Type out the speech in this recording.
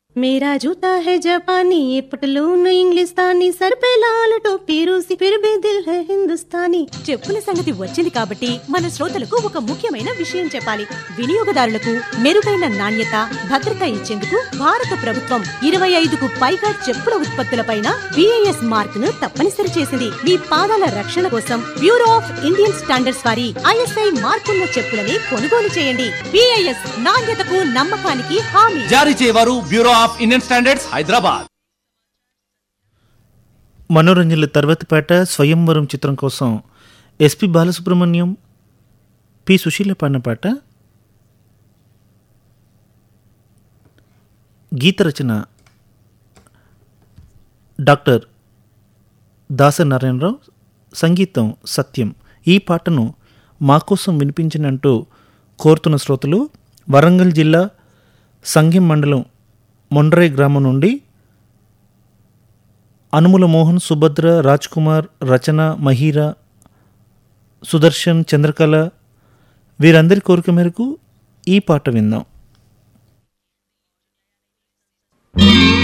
मेरा जूता है जापानी ये पटलून इंग्लिस्तानी सर पे लाल टोपी रूसी फिर भी दिल है हिंदुस्तानी చెప్పుల సంగతి వచ్చింది కాబట్టి మన శ్రోతలకు ఒక ముఖ్యమైన విషయం చెప్పాలి వినియోగదారులకు మెరుగైన నాణ్యత భద్రత ఇచ్చేందుకు భారత ప్రభుత్వం ఇరవై ఐదుకు పైగా చెప్పుల ఉత్పత్తులపైన బిఐఎస్ మార్క్ ను తప్పనిసరి చేసింది మీ పాదాల రక్షణ కోసం బ్యూరో ఆఫ్ ఇండియన్ స్టాండర్డ్స్ వారి ఐఎస్ఐ మార్కున్న చెప్పులని కొనుగోలు చేయండి బిఐఎస్ నాణ్యతకు నమ్మకానికి హామీ జారీ చేయవారు bureau of Indian standards Hyderabad మనోరంజన్ల తర్వాతిపేట స్వయంవరం చిత్రం కోసం ఎస్పి బాలసుబ్రహ్మణ్యం పి సుశీల పాడిన పాట గీత రచన డాక్టర్ దాస నారాయణరావు సంగీతం సత్యం ఈ పాటను మా కోసం వినిపించినంటూ కోరుతున్న శ్రోతలు వరంగల్ జిల్లా సంగెం మండలం మొండ్రై గ్రామం నుండి అనుముల మోహన్ సుభద్ర రాజ్ కుమార్ రచన మహీరా సుదర్శన్ చంద్రకళ వీరందరి కోరిక మేరకు ఈ పాట విందాం